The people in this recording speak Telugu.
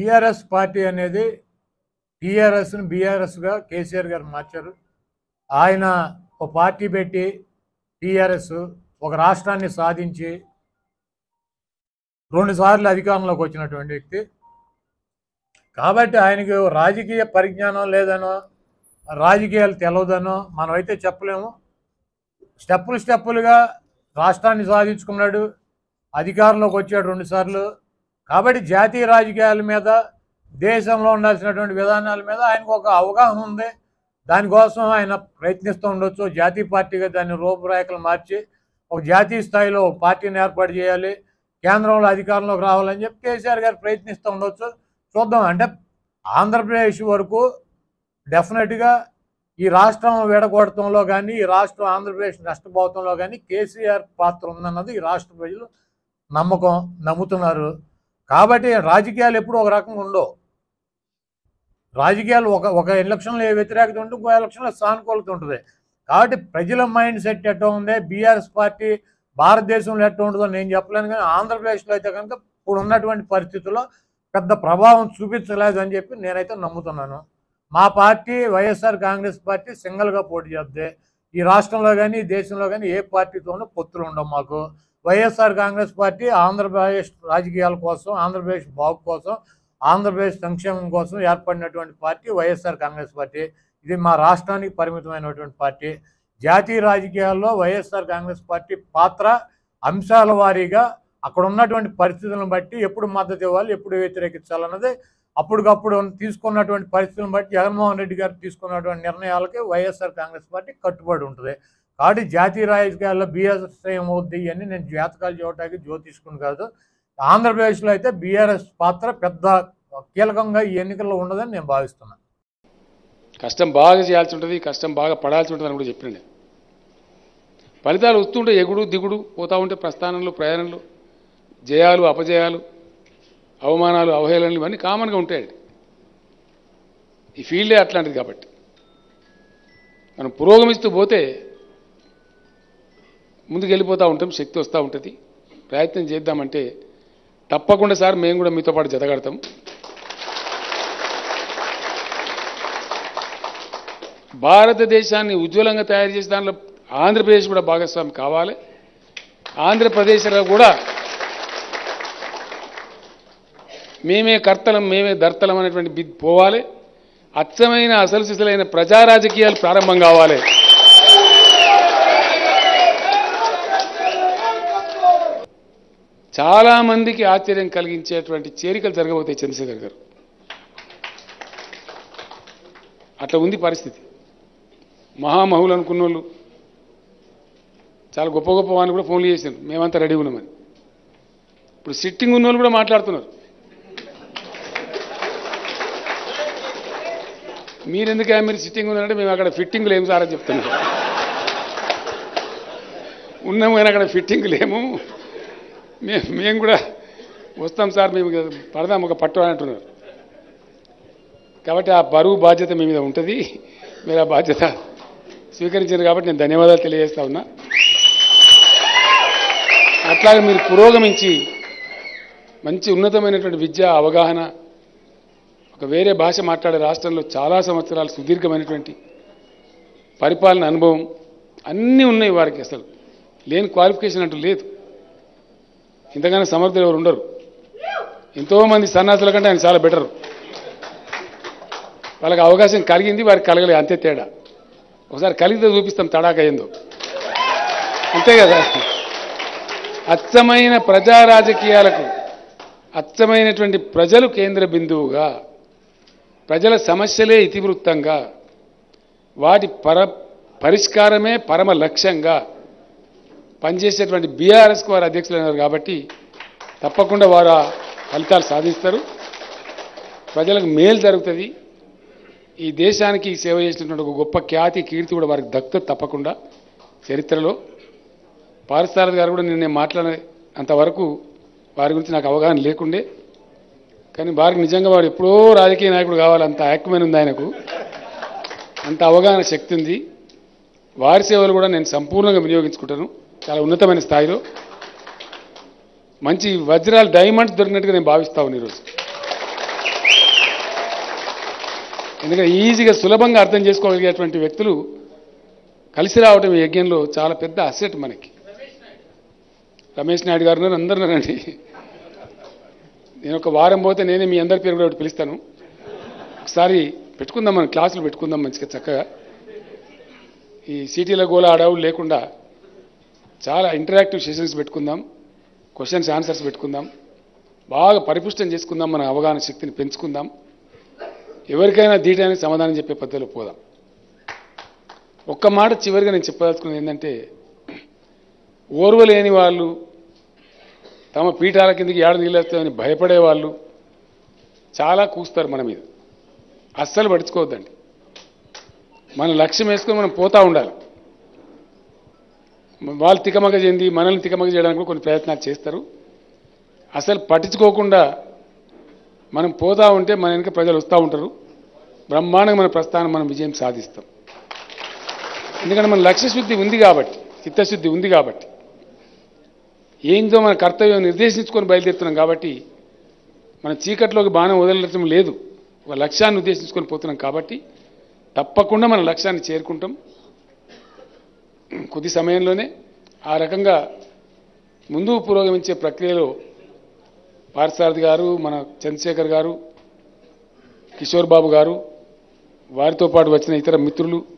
టిఆర్ఎస్ పార్టీ అనేది టీఆర్ఎస్ని బీఆర్ఎస్గా కేసీఆర్ గారు మార్చారు ఆయన ఒక పార్టీ పెట్టి టీఆర్ఎస్ ఒక రాష్ట్రాన్ని సాధించి రెండుసార్లు అధికారంలోకి వచ్చినటువంటి వ్యక్తి కాబట్టి ఆయనకి రాజకీయ పరిజ్ఞానం లేదనో రాజకీయాలు తెలవదనో మనమైతే చెప్పలేము స్టెప్పులు స్టెప్పులుగా రాష్ట్రాన్ని సాధించుకున్నాడు అధికారంలోకి వచ్చాడు రెండుసార్లు కాబట్టి జాతీయ రాజకీయాల మీద దేశంలో ఉండాల్సినటువంటి విధానాల మీద ఆయనకు ఒక అవగాహన ఉంది దానికోసం ఆయన ప్రయత్నిస్తూ ఉండొచ్చు జాతీయ పార్టీగా దాన్ని రూపురేఖలు మార్చి ఒక జాతీయ స్థాయిలో ఒక పార్టీని ఏర్పాటు చేయాలి కేంద్రంలో అధికారంలోకి రావాలని చెప్పి కేసీఆర్ గారు ప్రయత్నిస్తూ ఉండొచ్చు చూద్దాం అంటే ఆంధ్రప్రదేశ్ వరకు డెఫినెట్గా ఈ రాష్ట్రం విడగొడటంలో కానీ ఈ రాష్ట్రం ఆంధ్రప్రదేశ్ నష్టపోవటంలో కానీ కేసీఆర్ పాత్ర ఉందన్నది ఈ రాష్ట్ర ప్రజలు నమ్మకం నమ్ముతున్నారు కాబట్టి రాజకీయాలు ఎప్పుడు ఒక రకంగా ఉండవు రాజకీయాలు ఒక ఒక ఎలక్షన్లో ఏ వ్యతిరేకత ఉంటుంది ఇంకో ఎలక్షన్లో సానుకూలత ఉంటుంది కాబట్టి ప్రజల మైండ్ సెట్ ఎట్లా ఉంది బీఆర్ఎస్ పార్టీ భారతదేశంలో ఎట్లా ఉంటుందో నేను చెప్పలేను కానీ ఆంధ్రప్రదేశ్లో అయితే కనుక ఇప్పుడు ఉన్నటువంటి పరిస్థితుల్లో పెద్ద ప్రభావం చూపించలేదు అని చెప్పి నేనైతే నమ్ముతున్నాను మా పార్టీ వైఎస్ఆర్ కాంగ్రెస్ పార్టీ సింగిల్గా పోటీ చేద్దే ఈ రాష్ట్రంలో కానీ ఈ దేశంలో కానీ ఏ పార్టీతోనూ పొత్తులు ఉండవు మాకు వైఎస్ఆర్ కాంగ్రెస్ పార్టీ ఆంధ్రప్రదేశ్ రాజకీయాల కోసం ఆంధ్రప్రదేశ్ బాగు కోసం ఆంధ్రప్రదేశ్ సంక్షేమం కోసం ఏర్పడినటువంటి పార్టీ వైఎస్ఆర్ కాంగ్రెస్ పార్టీ ఇది మా రాష్ట్రానికి పరిమితమైనటువంటి పార్టీ జాతీయ రాజకీయాల్లో వైఎస్ఆర్ కాంగ్రెస్ పార్టీ పాత్ర అంశాల వారీగా అక్కడ ఉన్నటువంటి పరిస్థితులను బట్టి ఎప్పుడు మద్దతు ఇవ్వాలి ఎప్పుడు వ్యతిరేకించాలన్నది అప్పటికప్పుడు తీసుకున్నటువంటి పరిస్థితులను బట్టి జగన్మోహన్ రెడ్డి గారు తీసుకున్నటువంటి నిర్ణయాలకి వైఎస్ఆర్ కాంగ్రెస్ పార్టీ కట్టుబడి ఉంటుంది కాబట్టి జాతీయ రాజకీయాల్లో బీఆర్ఎస్ ఏమవుద్ది ఇవన్నీ నేను జాతకాలు చూడటానికి జ్యోతిష్కుని కాదు ఆంధ్రప్రదేశ్లో అయితే బీఆర్ఎస్ పాత్ర పెద్ద కీలకంగా ఈ ఎన్నికల్లో ఉండదని నేను భావిస్తున్నాను కష్టం బాగా చేయాల్సి ఉంటుంది కష్టం బాగా పడాల్సి ఉంటుంది అని కూడా చెప్పినండి ఫలితాలు వస్తుంటే ఎగుడు దిగుడు పోతూ ఉంటే ప్రస్థానంలో ప్రయాణంలో జయాలు అపజయాలు అవమానాలు అవహేళనలు ఇవన్నీ కామన్గా ఉంటాయండి ఈ ఫీల్డే అట్లాంటిది కాబట్టి మనం పురోగమిస్తూ పోతే ముందుకు వెళ్ళిపోతూ ఉంటాం శక్తి వస్తూ ఉంటుంది ప్రయత్నం చేద్దామంటే తప్పకుండా సార్ మేము కూడా మీతో పాటు జతగడతాం భారతదేశాన్ని ఉజ్వలంగా తయారు చేసే దానిలో ఆంధ్రప్రదేశ్ కూడా భాగస్వామి కావాలి ఆంధ్రప్రదేశ్లో కూడా మేమే కర్తలం మేమే దర్తలం అనేటువంటి బిద్ పోవాలి అచ్చమైన అసలు సిసలైన ప్రజా రాజకీయాలు ప్రారంభం కావాలి చాలా మందికి ఆశ్చర్యం కలిగించేటువంటి చేరికలు జరగబోతాయి చంద్రశేఖర్ గారు అట్లా ఉంది పరిస్థితి మహామహులు అనుకున్న వాళ్ళు చాలా గొప్ప గొప్ప వాళ్ళు కూడా ఫోన్లు చేశారు మేమంతా రెడీ ఉన్నామని ఇప్పుడు సిట్టింగ్ ఉన్న వాళ్ళు కూడా మాట్లాడుతున్నారు మీరెందుకే మీరు సిట్టింగ్ ఉన్నారంటే మేము అక్కడ ఫిట్టింగ్ లేము సార్ అని చెప్తున్నాం ఉన్నాము కానీ అక్కడ ఫిట్టింగ్ లేము మేము మేము కూడా వస్తాం సార్ మేము ఇక పడదాం ఒక పట్టు అని అంటున్నారు కాబట్టి ఆ బరువు బాధ్యత మీ మీద ఉంటుంది మీరు ఆ బాధ్యత స్వీకరించారు కాబట్టి నేను ధన్యవాదాలు తెలియజేస్తా ఉన్నా అట్లాగే మీరు పురోగమించి మంచి ఉన్నతమైనటువంటి విద్య అవగాహన ఒక వేరే భాష మాట్లాడే రాష్ట్రంలో చాలా సంవత్సరాలు సుదీర్ఘమైనటువంటి పరిపాలన అనుభవం అన్నీ ఉన్నాయి వారికి అసలు లేని క్వాలిఫికేషన్ అంటూ లేదు ఇంతగానో సమర్థులు ఎవరు ఉండరు ఎంతోమంది సన్నాసుల కంటే ఆయన చాలా బెటర్ వాళ్ళకి అవకాశం కలిగింది వారికి కలగలేదు అంతే తేడా ఒకసారి కలిగితే చూపిస్తాం తడాక ఏందో అంతే కదా అచ్చమైన ప్రజా రాజకీయాలకు అచ్చమైనటువంటి ప్రజలు కేంద్ర బిందువుగా ప్రజల సమస్యలే ఇతివృత్తంగా వాటి పర పరిష్కారమే పరమ లక్ష్యంగా పనిచేసేటువంటి బీఆర్ఎస్కి వారు అధ్యక్షులైనారు కాబట్టి తప్పకుండా వారు ఆ ఫలితాలు సాధిస్తారు ప్రజలకు మేలు జరుగుతుంది ఈ దేశానికి సేవ చేసినటువంటి ఒక గొప్ప ఖ్యాతి కీర్తి కూడా వారికి దక్కుతుంది తప్పకుండా చరిత్రలో పారిసారథి గారు కూడా నిన్న మాట్లాడే అంతవరకు వారి గురించి నాకు అవగాహన లేకుండే కానీ వారికి నిజంగా వాడు ఎప్పుడో రాజకీయ నాయకుడు కావాలి అంత యాక్మెన్ ఉంది ఆయనకు అంత అవగాహన శక్తి ఉంది వారి సేవలు కూడా నేను సంపూర్ణంగా వినియోగించుకుంటాను చాలా ఉన్నతమైన స్థాయిలో మంచి వజ్రాలు డైమండ్స్ దొరికినట్టుగా నేను భావిస్తా ఉన్నాను ఈరోజు ఎందుకంటే ఈజీగా సులభంగా అర్థం చేసుకోగలిగేటువంటి వ్యక్తులు కలిసి రావడం ఈ యజ్ఞంలో చాలా పెద్ద అసెట్ మనకి రమేష్ నాయుడు గారు ఉన్నారు, అందరూ రండి నేను ఒక వారం పోతే నేనే మీ అందరి పేరు కూడా ఒకటి పిలుస్తాను ఒకసారి పెట్టుకుందాం మనం క్లాసులు పెట్టుకుందాం మంచిగా చక్కగా ఈ సిటీల గోల అడవులు లేకుండా చాలా ఇంటరాక్టివ్ సెషన్స్ పెట్టుకుందాం క్వశ్చన్స్ ఆన్సర్స్ పెట్టుకుందాం బాగా పరిపుష్టం చేసుకుందాం మన అవగాహన శక్తిని పెంచుకుందాం ఎవరికైనా దీటానికి సమాధానం చెప్పే పద్ధతిలో పోదాం ఒక్క మాట చివరిగా నేను చెప్పదలుచుకున్నది ఏంటంటే ఓర్వలేని వాళ్ళు తమ పీఠాల కిందకి ఏడ నీళ్ళేస్తామని భయపడే వాళ్ళు చాలా కూస్తారు మన మీద అస్సలు పడుచుకోవద్దండి మన లక్ష్యం వేసుకొని మనం పోతా ఉండాలి వాళ్ళు తికమక చెంది మనల్ని తికమక చేయడానికి కూడా కొన్ని ప్రయత్నాలు చేస్తారు అసలు పట్టించుకోకుండా మనం పోతా ఉంటే మన వెనుక ప్రజలు వస్తూ ఉంటారు బ్రహ్మాండంగా మన ప్రస్థానం మనం విజయం సాధిస్తాం ఎందుకంటే మన లక్ష్యశుద్ధి ఉంది కాబట్టి చిత్తశుద్ధి ఉంది కాబట్టి ఏందో మన కర్తవ్యం నిర్దేశించుకొని బయలుదేరుతున్నాం కాబట్టి మన చీకట్లోకి బాణం వదలటం లేదు ఒక లక్ష్యాన్ని ఉద్దేశించుకొని పోతున్నాం కాబట్టి తప్పకుండా మన లక్ష్యాన్ని చేరుకుంటాం కొద్ది సమయంలోనే ఆ రకంగా ముందుకు పురోగమించే ప్రక్రియలో పార్థసారథి గారు మన చంద్రశేఖర్ గారు కిషోర్ బాబు గారు వారితో పాటు వచ్చిన ఇతర మిత్రులు